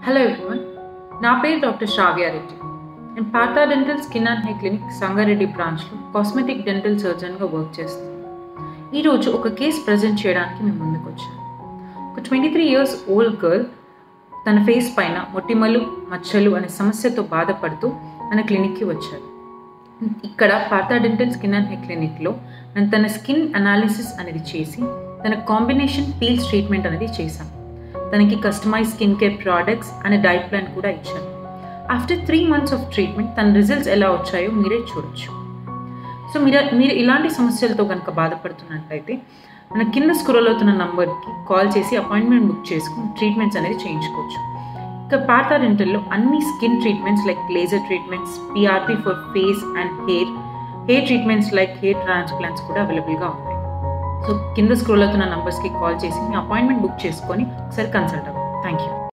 hello everyone నా పేరు doctor Shravya Reddy నేను Partha dental skin and hair clinic Sangareddy బ్రాంచ్లో కాస్మెటిక్ డెంటల్ సర్జన్గా వర్క్ చేస్తాను ఈరోజు ఒక కేసు ప్రజెంట్ చేయడానికి మేము ముందుకు వచ్చాను ఒక twenty three years old girl తన ఫేస్ పైన మొటిమలు మచ్చలు అనే సమస్యతో బాధపడుతూ మన క్లినిక్కి వచ్చారు ఇక్కడ Partha dental skin and hair క్లినిక్లో నేను తన స్కిన్ అనాలిసిస్ అనేది చేసి తన కాంబినేషన్ పీల్స్ ట్రీట్మెంట్ అనేది చేశాను తనకి కస్టమైజ్ స్కిన్ కేర్ ప్రోడక్ట్స్ అనే డైట్ ప్లాన్ కూడా ఇచ్చాను after three months of treatment తన రిజల్ట్స్ ఎలా వచ్చాయో మీరే చూడొచ్చు సో మీరు మీరు ఇలాంటి సమస్యలతో కనుక బాధపడుతున్నట్లయితే మన కింద స్క్రోల్ అవుతున్న నంబర్కి కాల్ చేసి అపాయింట్మెంట్ బుక్ చేసుకుని ట్రీట్మెంట్స్ అనేది చేయించుకోవచ్చు ఇక పార్థా డెంటల్లో అన్ని skin treatments like laser treatments PRP for face and hair hair treatments like hair transplants కూడా అవైలబుల్గా ఉంటాయి సో కింద స్క్రోల్ అవుతున్న నంబర్స్కి కాల్ చేసి మీ అపాయింట్మెంట్ బుక్ చేసుకొని ఒకసారి కన్సల్ట్ అవ్వండి థ్యాంక్ యూ